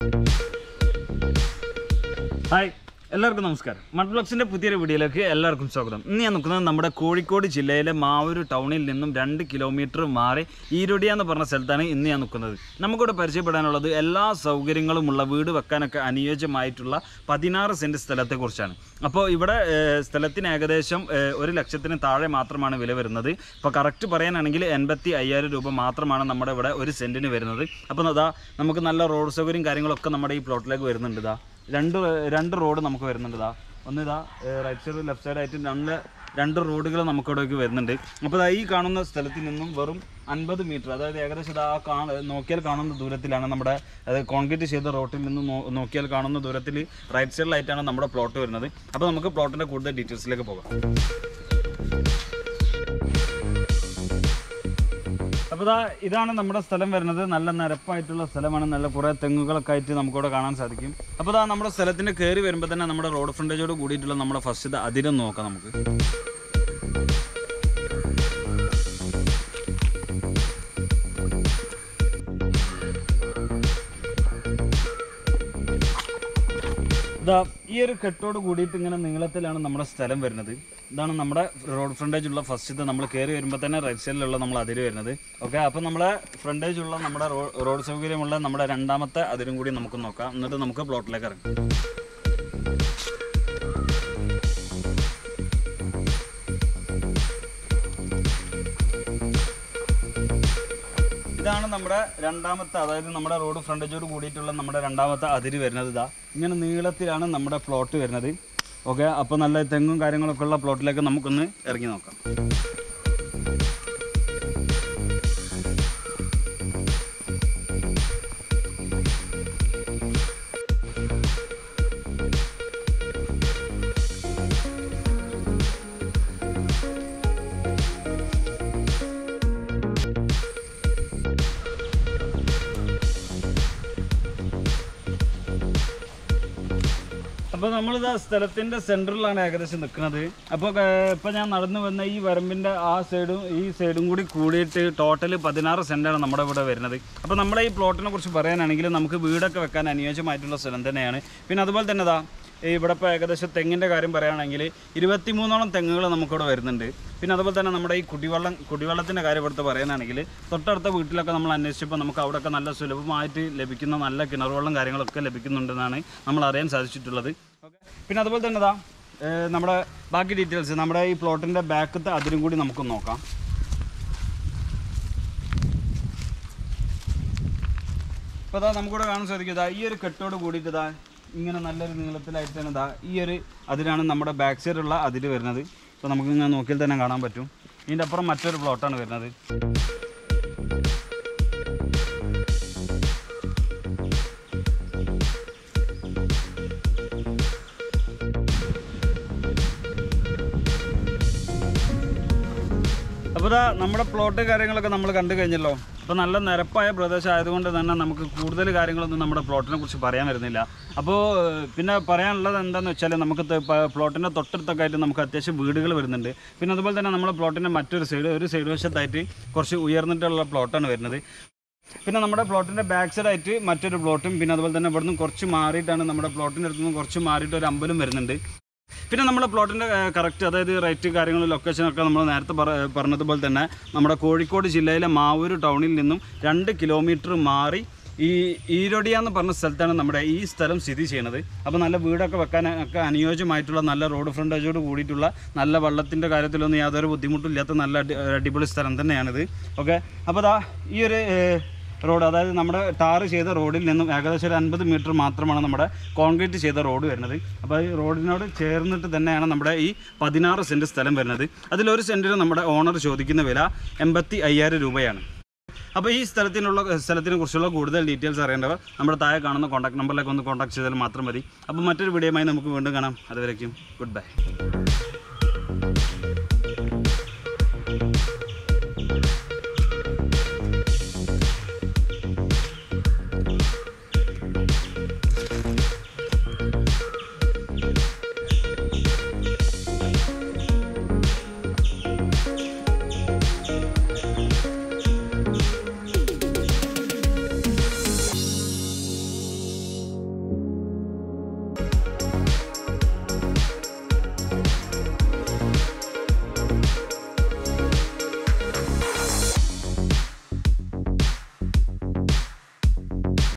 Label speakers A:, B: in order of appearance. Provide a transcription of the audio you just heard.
A: hi എല്ലാവർക്കും നമസ്കാരം മഡ്ബ്ലോക്സിൻ്റെ പുതിയൊരു വീഡിയോയിലേക്ക് എല്ലാവർക്കും സ്വാഗതം ഇന്ന് ഞാൻ നിൽക്കുന്നത് നമ്മുടെ കോഴിക്കോട് ജില്ലയിലെ മാവൂർ ടൗണിൽ നിന്നും രണ്ട് കിലോമീറ്റർ മാറി ഈരൊടിയ എന്ന് പറഞ്ഞ സ്ഥലത്താണ് ഇന്ന് ഞാൻ നിൽക്കുന്നത് നമുക്കിവിടെ പരിചയപ്പെടാനുള്ളത് എല്ലാ സൗകര്യങ്ങളുമുള്ള വീട് വെക്കാനൊക്കെ അനുയോജ്യമായിട്ടുള്ള പതിനാറ് സെൻറ്റ് സ്ഥലത്തെക്കുറിച്ചാണ് അപ്പോൾ ഇവിടെ ഏഹ്, സ്ഥലത്തിന് ഏകദേശം ഏഹ്, ഒരു ലക്ഷത്തിന് താഴെ മാത്രമാണ് വില വരുന്നത് ഇപ്പോൾ കറക്റ്റ് പറയാനാണെങ്കിൽ എൺപത്തി അയ്യായിരം രൂപ മാത്രമാണ് നമ്മുടെ ഇവിടെ ഒരു സെൻറ്റിന് വരുന്നത് അപ്പോൾ അതാ നമുക്ക് നല്ല റോഡ് സൗകര്യം കാര്യങ്ങളൊക്കെ നമ്മുടെ ഈ പ്ലോട്ടിലേക്ക് വരുന്നുണ്ട് ഇതാ രണ്ട് രണ്ട് റോഡ് നമുക്ക് വരുന്നുണ്ട് ഇതാ ഒന്ന് ഇതാ റൈറ്റ് സൈഡ് ലെഫ്റ്റ് സൈഡ് ആയിട്ട് രണ്ട് രണ്ട് റോഡുകൾ നമുക്കിവിടേക്ക് വരുന്നുണ്ട് അപ്പോൾ ദാ ഈ കാണുന്ന സ്ഥലത്തിൽ നിന്നും വെറും അൻപത് മീറ്റർ അതായത് ഏകദേശം ഇതാ കാണ നോക്കിയാൽ കാണുന്ന ദൂരത്തിലാണ് നമ്മുടെ അതായത് കോൺക്രീറ്റ് ചെയ്ത റോട്ടിൽ നിന്ന് നോ- നോക്കിയാൽ കാണുന്ന ദൂരത്തിൽ റൈറ്റ് സൈഡിലായിട്ടാണ് നമ്മുടെ പ്ലോട്ട് വരുന്നത് അപ്പോൾ നമുക്ക് പ്ലോട്ടിൻ്റെ കൂടുതൽ ഡീറ്റെയിൽസിലേക്ക് പോകാം അപ്പോൾ ഇതാ ഇതാണ് നമ്മുടെ സ്ഥലം വരുന്നത് നല്ല നിരപ്പായിട്ടുള്ള സ്ഥലമാണ് നല്ല കുറേ തെങ്ങുകളൊക്കെ ആയിട്ട് നമുക്കിവിടെ കാണാൻ സാധിക്കും അപ്പോൾ ഇതാ നമ്മുടെ സ്ഥലത്തിന് കയറി വരുമ്പോൾ തന്നെ നമ്മുടെ റോഡ് ഫ്രണ്ടേജോട് കൂടിയിട്ടുള്ള നമ്മുടെ ഫസ്റ്റ് അതിരം നോക്കാം നമുക്ക് ഇതാ ഈ ഒരു കെട്ടോട് കൂടിയിട്ട് ഇങ്ങനെ നീളത്തിലാണ് നമ്മുടെ സ്ഥലം വരുന്നത് ഇതാണ് നമ്മുടെ റോഡ് ഫ്രണ്ടേജ് ഉള്ള ഫസ്റ്റത്തെ നമ്മൾ കയറി വരുമ്പോൾ തന്നെ റൈറ്റ് സൈഡിലുള്ള നമ്മൾ അതിര് വരുന്നത് ഓക്കെ അപ്പോൾ നമ്മുടെ ഫ്രണ്ടേജ് ഉള്ള നമ്മുടെ റോ- റോഡ് സൗകര്യമുള്ള നമ്മുടെ രണ്ടാമത്തെ അതിരും കൂടി നമുക്ക് നോക്കാം എന്നിട്ട് നമുക്ക് പ്ലോട്ടിലേക്ക് ഇറങ്ങാം ഇതാണ് നമ്മുടെ രണ്ടാമത്തെ അതായത് നമ്മുടെ റോഡ് ഫ്രണ്ടേജോട് കൂടിയിട്ടുള്ള നമ്മുടെ രണ്ടാമത്തെ അതിര് വരുന്നത് ഇതാ ഇങ്ങനെ നീളത്തിലാണ് നമ്മുടെ പ്ലോട്ട് വരുന്നത് ഓക്കെ അപ്പോൾ നല്ല തെങ്ങും കാര്യങ്ങളൊക്കെ ഉള്ള പ്ലോട്ടിലേക്ക് നമുക്കൊന്ന് ഇറങ്ങി നോക്കാം അപ്പോൾ നമ്മളിത് സ്ഥലത്തിൻ്റെ സെൻറ്ററിലാണ് ഏകദേശം നിൽക്കുന്നത് അപ്പോൾ ഇപ്പോൾ ഞാൻ നടന്നു വന്ന ഈ വരമ്പിൻ്റെ ആ സൈഡും ഈ സൈഡും കൂടി കൂടിയിട്ട് ടോട്ടൽ പതിനാറ് സെൻറ്റാണ് നമ്മുടെ ഇവിടെ വരുന്നത് അപ്പോൾ നമ്മുടെ ഈ പ്ലോട്ടിനെ കുറിച്ച് പറയാനാണെങ്കിൽ നമുക്ക് വീടൊക്കെ വെക്കാൻ അനുയോജ്യമായിട്ടുള്ള സ്ഥലം തന്നെയാണ് പിന്നെ അതുപോലെ തന്നെ ഇതാ ഈ ഇവിടെ ഇപ്പോൾ ഏകദേശം തെങ്ങിൻ്റെ കാര്യം പറയുകയാണെങ്കിൽ ഇരുപത്തിമൂന്നോളം തെങ്ങുകൾ നമുക്കിവിടെ വരുന്നുണ്ട് പിന്നെ അതുപോലെ തന്നെ നമ്മുടെ ഈ കുടിവെള്ളം കുടിവെള്ളത്തിൻ്റെ കാര്യം ഇവിടുത്തെ പറയാനാണെങ്കിൽ തൊട്ടടുത്ത വീട്ടിലൊക്കെ നമ്മൾ അന്വേഷിച്ചപ്പോൾ നമുക്ക് അവിടെയൊക്കെ നല്ല സുലഭമായിട്ട് ലഭിക്കുന്ന നല്ല കിണറുവെള്ളം കാര്യങ്ങളൊക്കെ ലഭിക്കുന്നുണ്ടെന്നാണ് നമ്മൾ അറിയാൻ സാധിച്ചിട്ടുള്ളത് ഓക്കെ പിന്നെ അതുപോലെ തന്നെ ഇതാ ഏഹ് നമ്മുടെ ബാക്കി ഡീറ്റെയിൽസ് നമ്മുടെ ഈ പ്ലോട്ടിൻ്റെ ബാക്കത്തെ അതിരും കൂടി നമുക്ക് നോക്കാം ഇപ്പോൾ ഇതാ നമുക്കിവിടെ കാണാൻ സാധിക്കും ഇതാ ഈ ഒരു കെട്ടോട് കൂടിയിട്ട് ഇതാ ഇങ്ങനെ നല്ലൊരു നീളത്തിലായിട്ടാണ് ഇതാ ഈ ഒരു അതിരാണ് നമ്മുടെ ബാക്ക് സൈഡുള്ള അതിര് വരുന്നത് അപ്പോൾ നമുക്ക് ഇങ്ങനെ നോക്കിയാൽ തന്നെ കാണാൻ പറ്റും ഇതിൻ്റെ അപ്പുറം മറ്റൊരു പ്ലോട്ടാണ് വരുന്നത് അപ്പോൾ ഇതാ നമ്മുടെ പ്ലോട്ട് കാര്യങ്ങളൊക്കെ നമ്മൾ കണ്ടു കഴിഞ്ഞല്ലോ അപ്പോൾ നല്ല നിരപ്പായ പ്രദേശം ആയതുകൊണ്ട് തന്നെ നമുക്ക് കൂടുതൽ കാര്യങ്ങളൊന്നും നമ്മുടെ പ്ലോട്ടിനെ കുറിച്ച് പറയാൻ വരുന്നില്ല അപ്പോൾ ഏഹ്, പിന്നെ പറയാനുള്ളത് എന്താണെന്ന് വെച്ചാൽ നമുക്ക് ത- പ- പ്ലോട്ടിൻ്റെ തൊട്ടടുത്തൊക്കെ ആയിട്ട് നമുക്ക് അത്യാവശ്യം വീടുകൾ വരുന്നുണ്ട് പിന്നെ അതുപോലെ തന്നെ നമ്മുടെ പ്ലോട്ടിൻ്റെ മറ്റൊരു സൈഡ് ഒരു സൈഡ് വശത്തായിട്ട് കുറച്ച് ഉയർന്നിട്ടുള്ള പ്ലോട്ടാണ് വരുന്നത് പിന്നെ നമ്മുടെ പ്ലോട്ടിൻ്റെ ബാക്ക് സൈഡ് ആയിട്ട് മറ്റൊരു പ്ലോട്ടും പിന്നെ അതുപോലെ തന്നെ ഇവിടുന്ന് കുറച്ച് മാറിയിട്ടാണ് നമ്മുടെ പ്ലോട്ടിൻ്റെ അടുത്ത് നിന്ന് കുറച്ച് മാറിയിട്ട് ഒരു അമ്പലം വരുന്നുണ്ട് പിന്നെ നമ്മുടെ പ്ലോട്ടിൻ്റെ കറക്റ്റ് അതായത് റേറ്റ് കാര്യങ്ങൾ ലൊക്കേഷനൊക്കെ നമ്മൾ നേരത്തെ പറ പറഞ്ഞതുപോലെ തന്നെ നമ്മുടെ കോഴിക്കോട് ജില്ലയിലെ മാവൂര് ടൗണിൽ നിന്നും രണ്ട് കിലോമീറ്റർ മാറി ഈ ഈരൊടിയ എന്ന് പറഞ്ഞ സ്ഥലത്താണ് നമ്മുടെ ഈ സ്ഥലം സ്ഥിതി ചെയ്യുന്നത് അപ്പോൾ നല്ല വീടൊക്കെ വെക്കാൻ ഒക്കെ അനുയോജ്യമായിട്ടുള്ള നല്ല റോഡ് ഫ്രണ്ടേജോട് കൂടിയിട്ടുള്ള നല്ല വെള്ളത്തിൻ്റെ കാര്യത്തിലൊന്നും യാതൊരു ബുദ്ധിമുട്ടും ഇല്ലാത്ത നല്ല അടി അടിപൊളി സ്ഥലം തന്നെയാണിത് ഓക്കെ അപ്പോൾ ദാ ഈ ഒരു ഏഹ്, റോഡ് അതായത് നമ്മുടെ ടാറ് ചെയ്ത റോഡിൽ നിന്നും ഏകദേശം ഒരു അൻപത് മീറ്റർ മാത്രമാണ് നമ്മുടെ കോൺക്രീറ്റ് ചെയ്ത റോഡ് വരുന്നത് അപ്പോൾ ഈ റോഡിനോട് ചേർന്നിട്ട് തന്നെയാണ് നമ്മുടെ ഈ പതിനാറ് സെൻറ്റ് സ്ഥലം വരുന്നത് അതിലൊരു സെൻറ്റിന് നമ്മുടെ ഓണർ ചോദിക്കുന്ന വില എൺപത്തി അയ്യായിരം രൂപയാണ് അപ്പോൾ ഈ സ്ഥലത്തിനുള്ള സ്ഥലത്തിനെ കുറിച്ചുള്ള കൂടുതൽ ഡീറ്റെയിൽസ് അറിയേണ്ടവർ നമ്മുടെ താഴെ കാണുന്ന കോൺടാക്ട് നമ്പറിലേക്ക് ഒന്ന് കോൺടാക്ട് ചെയ്താൽ മാത്രം മതി അപ്പോൾ മറ്റൊരു വീഡിയോയുമായി നമുക്ക് വീണ്ടും കാണാം അതുവരേക്കും ഗുഡ് ബൈ